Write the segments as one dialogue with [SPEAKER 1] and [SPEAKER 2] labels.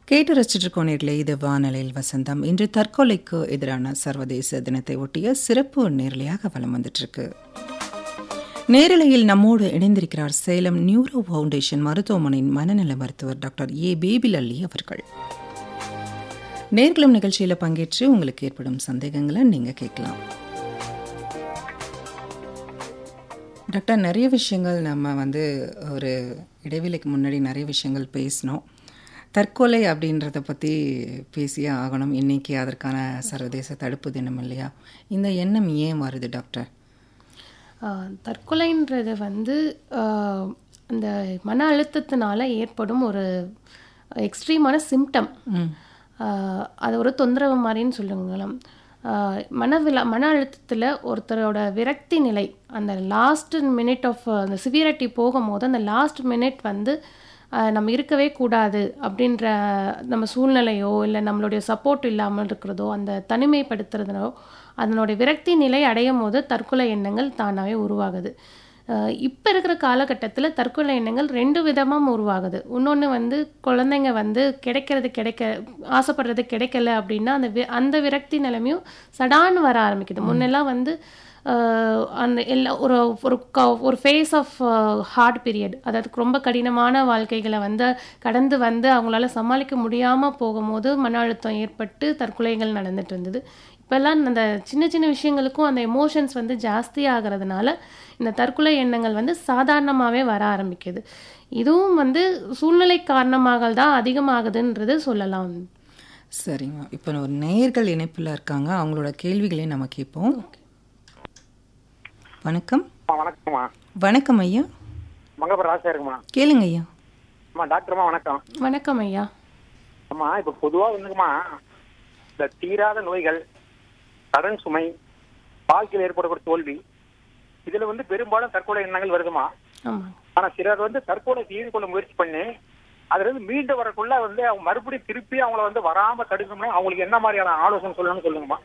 [SPEAKER 1] கேட்டு ரசிச்சிட்டு இருக்கோம் நேர்களே இது வானொலியில் வசந்தம் இன்று தற்கொலைக்கு எதிரான சர்வதேச தினத்தை ஒட்டிய சிறப்பு நேரலையாக வலம் வந்துட்டு இருக்கு நேரலையில் நம்மோடு இணைந்திருக்கிறார் சேலம் நியூரோ ஃபவுண்டேஷன் மருத்துவமனையின் மனநல மருத்துவர் டாக்டர் ஏ பேபில் அல்லி அவர்கள் நேர்களும் நிகழ்ச்சியில் பங்கேற்று உங்களுக்கு ஏற்படும் சந்தேகங்களை நீங்கள் கேட்கலாம் டாக்டர் நிறைய விஷயங்கள் நம்ம வந்து ஒரு இடைவெளிக்கு முன்னாடி நிறைய விஷயங்கள் பேசினோம் தற்கொலை அப்படின்றத பற்றி பேசியே ஆகணும் இன்றைக்கி அதற்கான சர்வதேச தடுப்பு தினம் இல்லையா இந்த எண்ணம் ஏன் வருது டாக்டர்
[SPEAKER 2] தற்கொலைன்றது வந்து அந்த மன அழுத்தத்தினால ஏற்படும் ஒரு எக்ஸ்ட்ரீமான சிம்டம் அது ஒரு தொந்தரவு மாதிரின்னு சொல்லுங்களேன் மனவில மன அழுத்தத்தில் ஒருத்தரோட விரக்தி நிலை அந்த லாஸ்ட் மினிட் ஆஃப் அந்த சிவியரிட்டி போகும்போது அந்த லாஸ்ட் மினிட் வந்து நம்ம இருக்கவே கூடாது அப்படின்ற நம்ம சூழ்நிலையோ இல்லை நம்மளுடைய சப்போர்ட் இல்லாமல் இருக்கிறதோ அந்த தனிமைப்படுத்துறதோ அதனுடைய விரக்தி நிலை அடையும் போது தற்கொலை எண்ணங்கள் தானாகவே உருவாகுது இப்போ இருக்கிற காலகட்டத்தில் தற்கொலை எண்ணங்கள் ரெண்டு விதமாக உருவாகுது இன்னொன்று வந்து குழந்தைங்க வந்து கிடைக்கிறது கிடைக்க ஆசைப்படுறது கிடைக்கல அப்படின்னா அந்த வி அந்த விரக்தி நிலைமையும் சடான்னு வர ஆரம்பிக்குது முன்னெல்லாம் வந்து அந்த எல்லா ஒரு ஒரு ஒரு ஃபேஸ் ஆஃப் ஹார்ட் பீரியட் அதாவது ரொம்ப கடினமான வாழ்க்கைகளை வந்து கடந்து வந்து அவங்களால சமாளிக்க முடியாமல் போகும்போது மன அழுத்தம் ஏற்பட்டு தற்கொலைகள் நடந்துட்டு இருந்தது இப்போல்லாம் அந்த சின்ன சின்ன விஷயங்களுக்கும் அந்த எமோஷன்ஸ் வந்து ஜாஸ்தி ஆகிறதுனால இந்த தற்கொலை எண்ணங்கள் வந்து சாதாரணமாகவே வர ஆரம்பிக்குது இதுவும் வந்து சூழ்நிலை காரணமாக தான் அதிகமாகுதுன்றது சொல்லலாம்
[SPEAKER 1] சரிங்க இப்போ ஒரு நேயர்கள் இணைப்பில் இருக்காங்க அவங்களோட கேள்விகளையும் நம்ம கேட்போம் வணக்கம்
[SPEAKER 3] வணக்கம்மா
[SPEAKER 1] வணக்கம் ஐயா
[SPEAKER 3] மங்கபுரம் ராசா இருக்குமா
[SPEAKER 1] கேளுங்க ஐயா
[SPEAKER 3] அம்மா டாக்டர்மா வணக்கம்
[SPEAKER 2] வணக்கம் ஐயா
[SPEAKER 3] அம்மா இப்போ பொதுவாக வந்துங்கம்மா இந்த தீராத நோய்கள் கடன் சுமை வாழ்க்கையில் ஏற்படக்கூடிய தோல்வி இதுல வந்து பெரும்பாலும் தற்கொலை எண்ணங்கள் வருதுமா ஆனா சிலர் வந்து தற்கொலை செய்து கொள்ள முயற்சி பண்ணி அதுல இருந்து மீண்டு வரக்குள்ள வந்து அவங்க மறுபடியும் திருப்பி அவங்கள வந்து வராம தடுக்கணும்னா அவங்களுக்கு என்ன மாதிரியான ஆலோசனை சொல்லணும்னு சொல்லுங்கம்மா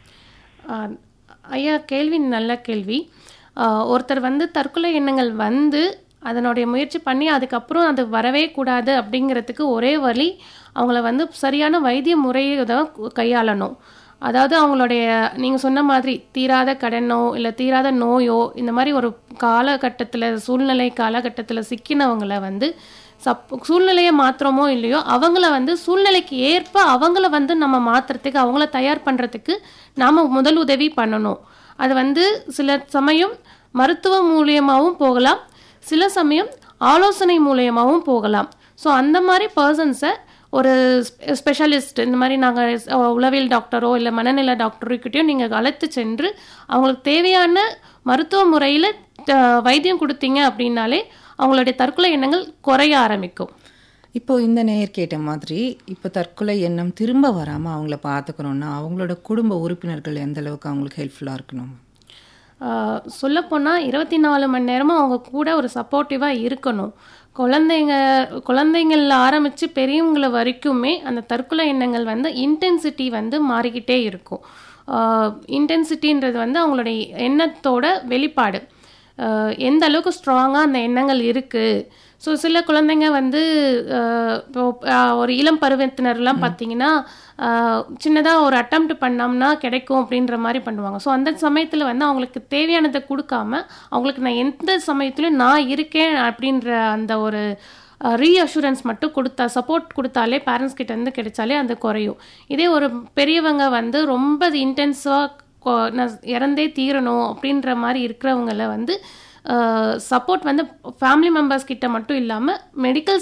[SPEAKER 2] ஐயா கேள்வி நல்ல கேள்வி ஒருத்தர் வந்து தற்கொலை எண்ணங்கள் வந்து அதனுடைய முயற்சி பண்ணி அதுக்கப்புறம் அது வரவே கூடாது அப்படிங்கிறதுக்கு ஒரே வழி அவங்கள வந்து சரியான வைத்திய முறையை தான் கையாளணும் அதாவது அவங்களுடைய நீங்கள் சொன்ன மாதிரி தீராத கடனோ இல்லை தீராத நோயோ இந்த மாதிரி ஒரு காலகட்டத்தில் சூழ்நிலை காலகட்டத்தில் சிக்கினவங்களை வந்து சப் சூழ்நிலையை மாத்திரமோ இல்லையோ அவங்கள வந்து சூழ்நிலைக்கு ஏற்ப அவங்கள வந்து நம்ம மாற்றுறதுக்கு அவங்கள தயார் பண்ணுறதுக்கு நாம் முதல் உதவி பண்ணணும் அது வந்து சில சமயம் மருத்துவ மூலியமாகவும் போகலாம் சில சமயம் ஆலோசனை மூலியமாகவும் போகலாம் ஸோ அந்த மாதிரி பர்சன்ஸை ஒரு ஸ்பெஷலிஸ்ட் இந்த மாதிரி நாங்கள் உளவியல் டாக்டரோ இல்லை மனநல டாக்டர்கிட்டையோ நீங்கள் அழைத்து சென்று அவங்களுக்கு தேவையான மருத்துவ முறையில் வைத்தியம் கொடுத்தீங்க அப்படின்னாலே அவங்களுடைய தற்கொலை எண்ணங்கள் குறைய ஆரம்பிக்கும்
[SPEAKER 1] இப்போ இந்த நேயர் கேட்ட மாதிரி இப்போ தற்கொலை எண்ணம் திரும்ப வராமல் அவங்கள பார்த்துக்கணுன்னா அவங்களோட குடும்ப உறுப்பினர்கள் எந்த அளவுக்கு அவங்களுக்கு ஹெல்ப்ஃபுல்லாக இருக்கணும்
[SPEAKER 2] சொல்லப்போனால் இருபத்தி நாலு மணி நேரமும் அவங்க கூட ஒரு சப்போர்ட்டிவாக இருக்கணும் குழந்தைங்க குழந்தைங்கள ஆரம்பித்து பெரியவங்கள வரைக்குமே அந்த தற்கொலை எண்ணங்கள் வந்து இன்டென்சிட்டி வந்து மாறிக்கிட்டே இருக்கும் இன்டென்சிட்டின்றது வந்து அவங்களுடைய எண்ணத்தோட வெளிப்பாடு எந்த அளவுக்கு ஸ்ட்ராங்காக அந்த எண்ணங்கள் இருக்குது ஸோ சில குழந்தைங்க வந்து இப்போ ஒரு இளம் பருவத்தினர்லாம் பார்த்தீங்கன்னா சின்னதாக ஒரு அட்டம்ப்ட் பண்ணோம்னா கிடைக்கும் அப்படின்ற மாதிரி பண்ணுவாங்க ஸோ அந்த சமயத்தில் வந்து அவங்களுக்கு தேவையானதை கொடுக்காம அவங்களுக்கு நான் எந்த சமயத்துலையும் நான் இருக்கேன் அப்படின்ற அந்த ஒரு ரீஅஷூரன்ஸ் மட்டும் கொடுத்தா சப்போர்ட் கொடுத்தாலே பேரண்ட்ஸ் கிட்ட இருந்து கிடைச்சாலே அது குறையும் இதே ஒரு பெரியவங்க வந்து ரொம்ப இன்டென்ஸாக நான் இறந்தே தீரணும் அப்படின்ற மாதிரி இருக்கிறவங்கள வந்து சப்போர்ட் வந்து ஃபேமிலி மெம்பர்ஸ் கிட்ட மட்டும் இல்லாமல் மெடிக்கல்